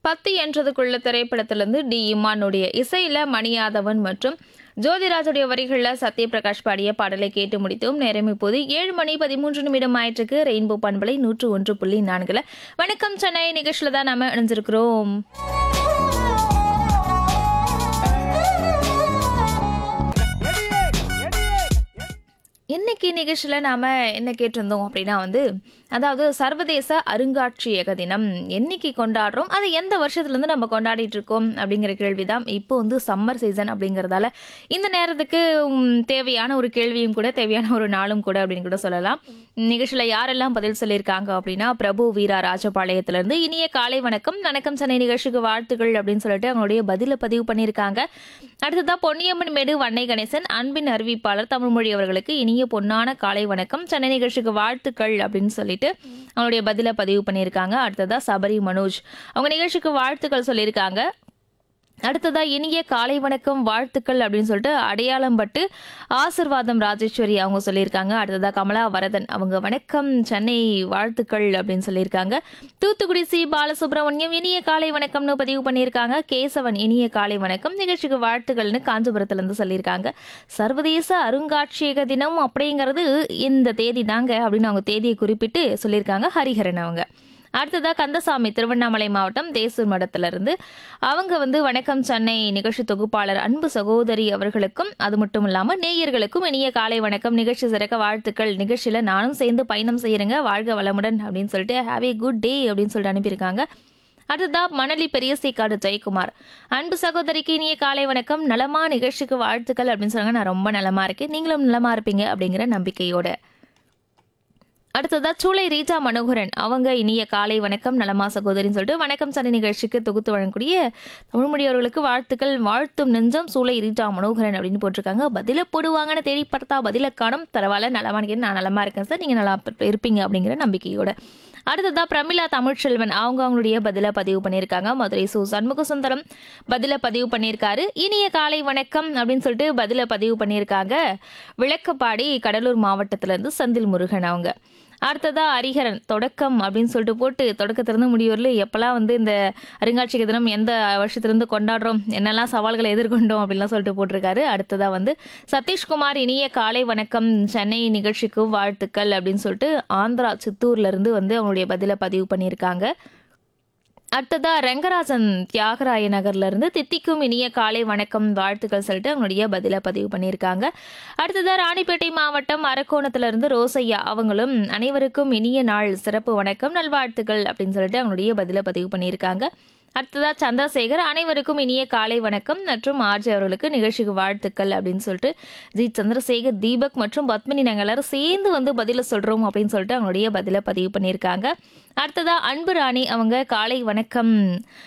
பத்து என்றதுக்குள்ள திரைப்படத்திலிருந்து டி இமானுடைய இசையில மணியாதவன் மற்றும் ஜோதிராஜுடைய வரிகளில் சத்யபிரகாஷ் பாடிய பாடலை கேட்டு முடித்தோம் நேரம் இப்போது ஏழு மணி பதிமூன்று நிமிடம் ஆயிற்றுக்கு ரெயின்போ பண்பலை நூற்று ஒன்று புள்ளி நான்குல வணக்கம் சென்னை நிகழ்ச்சியில தான் நாம இணைஞ்சிருக்கிறோம் இன்னைக்கு நிகழ்ச்சியில் நாம் என்ன கேட்டிருந்தோம் அப்படின்னா வந்து அதாவது சர்வதேச அருங்காட்சியக தினம் என்னைக்கு கொண்டாடுறோம் அது எந்த வருஷத்துலேருந்து நம்ம கொண்டாடிட்டு இருக்கோம் அப்படிங்கிற கேள்வி தான் இப்போ வந்து சம்மர் சீசன் அப்படிங்கிறதால இந்த நேரத்துக்கு உம், தேவையான ஒரு கேள்வியும் கூட தேவையான ஒரு நாளும் கூட அப்படின்னு கூட சொல்லலாம் நிகழ்ச்சியில் யாரெல்லாம் பதில் சொல்லியிருக்காங்க அப்படின்னா பிரபு வீரா ராஜபாளையத்திலேருந்து இனிய காலை வணக்கம் வணக்கம் சென்னை நிகழ்ச்சிக்கு வாழ்த்துக்கள் அப்படின்னு சொல்லிட்டு அவங்களுடைய பதிலை பதிவு பண்ணியிருக்காங்க அடுத்ததா பொன்னியம்மன் மேடு வன்னை கணேசன் அன்பின் அறிவிப்பாளர் தமிழ்மொழி அவர்களுக்கு இனிய பொன்னான காலை வணக்கம் சென்னை நிகழ்ச்சிக்கு வாழ்த்துக்கள் அப்படின்னு சொல்லிட்டு அவங்களுடைய பதிலை பதிவு பண்ணியிருக்காங்க அடுத்ததா சபரி மனோஜ் அவங்க நிகழ்ச்சிக்கு வாழ்த்துக்கள் சொல்லியிருக்காங்க அடுத்ததா இனிய காலை வணக்கம் வாழ்த்துக்கள் அப்படின்னு சொல்லிட்டு அடையாளம் பட்டு ஆசிர்வாதம் ராஜேஸ்வரி அவங்க சொல்லியிருக்காங்க அடுத்ததா கமலா வரதன் அவங்க வணக்கம் சென்னை வாழ்த்துக்கள் அப்படின்னு சொல்லியிருக்காங்க தூத்துக்குடி சி பாலசுப்ரமணியம் இனிய காலை வணக்கம்னு பதிவு பண்ணியிருக்காங்க கேசவன் இனிய காலை வணக்கம் நிகழ்ச்சிக்கு வாழ்த்துக்கள்னு காஞ்சிபுரத்துல இருந்து சொல்லியிருக்காங்க சர்வதேச அருங்காட்சியக தினம் அப்படிங்கிறது இந்த தேதி தாங்க அப்படின்னு அவங்க தேதியை குறிப்பிட்டு சொல்லியிருக்காங்க ஹரிஹரன் அவங்க அடுத்ததா கந்தசாமி திருவண்ணாமலை மாவட்டம் தேசூர் மடத்திலிருந்து அவங்க வந்து வணக்கம் சென்னை நிகழ்ச்சி தொகுப்பாளர் அன்பு சகோதரி அவர்களுக்கும் அது மட்டும் இல்லாம நேயர்களுக்கும் இனிய காலை வணக்கம் நிகழ்ச்சி சிறக்க வாழ்த்துக்கள் நிகழ்ச்சியில நானும் சேர்ந்து பயணம் செய்யறேங்க வாழ்க வளமுடன் அப்படின்னு சொல்லிட்டு ஹாவ் ஏ குட் டே அப்படின்னு சொல்லிட்டு அனுப்பியிருக்காங்க அடுத்ததா மணலி பெரியசைக்காடு ஜெயக்குமார் அன்பு சகோதரிக்கு இனிய காலை வணக்கம் நலமா நிகழ்ச்சிக்கு வாழ்த்துக்கள் அப்படின்னு சொன்னாங்க நான் ரொம்ப நலமா இருக்கேன் நீங்களும் நலமா இருப்பீங்க அப்படிங்கிற நம்பிக்கையோட அடுத்ததா சூளை ரீஜா மனோகரன் அவங்க இனிய காலை வணக்கம் நலமா சகோதரின்னு சொல்லிட்டு வணக்கம் சனி நிகழ்ச்சிக்கு தொகுத்து வழங்கக்கூடிய தமிழ்மொழி அவர்களுக்கு வாழ்த்துக்கள் வாழ்த்தும் நெஞ்சம் சூளை ரீஜா மனோகரன் அப்படின்னு போட்டிருக்காங்க பதில போடுவாங்கன்னு தேடி பார்த்தா பதில காணும் பரவாயில்ல நலமா இருக்கேன் நான் நலமா இருக்கேன் சார் நீங்க நல்லா இருப்பீங்க அப்படிங்கிற நம்பிக்கையோட அடுத்ததா பிரமிளா தமிழ்ச்செல்வன் அவங்க அவங்களுடைய பதில பதிவு பண்ணியிருக்காங்க மதுரை சு சண்முக சுந்தரம் பதில பதிவு பண்ணியிருக்காரு இனிய காலை வணக்கம் அப்படின்னு சொல்லிட்டு பதில பதிவு பண்ணியிருக்காங்க விளக்கப்பாடி கடலூர் மாவட்டத்திலேருந்து செந்தில் முருகன் அவங்க அடுத்ததா ஹரிஹரன் தொடக்கம் அப்படின்னு சொல்லிட்டு போட்டு தொடக்கத்திலிருந்து முடியூர்ல எப்பெல்லாம் வந்து இந்த அருங்காட்சியக தினம் எந்த வருஷத்திலிருந்து கொண்டாடுறோம் என்னெல்லாம் சவால்களை எதிர்கொண்டோம் அப்படின்லாம் சொல்லிட்டு போட்டிருக்காரு அடுத்ததா வந்து சதீஷ்குமார் இனிய காலை வணக்கம் சென்னை நிகழ்ச்சிக்கு வாழ்த்துக்கள் அப்படின்னு சொல்லிட்டு ஆந்திரா சித்தூர்ல இருந்து வந்து அவங்களுடைய பதிலை பதிவு பண்ணியிருக்காங்க அடுத்ததா ரங்கராஜன் தியாகராய நகர்ல இருந்து தித்திக்கும் இனிய காலை வணக்கம் வாழ்த்துக்கள் சொல்லிட்டு அவங்களுடைய பதில பதிவு பண்ணியிருக்காங்க அடுத்ததா ராணிப்பேட்டை மாவட்டம் அரக்கோணத்துல இருந்து ரோசையா அவங்களும் அனைவருக்கும் இனிய நாள் சிறப்பு வணக்கம் நல்வாழ்த்துக்கள் அப்படின்னு சொல்லிட்டு அவங்களுடைய பதில பதிவு பண்ணியிருக்காங்க அடுத்ததா சந்திரசேகர் அனைவருக்கும் இனிய காலை வணக்கம் மற்றும் ஆர்ஜி அவர்களுக்கு நிகழ்ச்சிக்கு வாழ்த்துக்கள் அப்படின்னு சொல்லிட்டு ஜி சந்திரசேகர் தீபக் மற்றும் பத்மினி நாங்கள் எல்லாரும் சேர்ந்து வந்து பதில சொல்றோம் அப்படின்னு சொல்லிட்டு அவங்களுடைய பதில பதிவு பண்ணியிருக்காங்க அடுத்ததா அன்பு ராணி அவங்க காலை வணக்கம்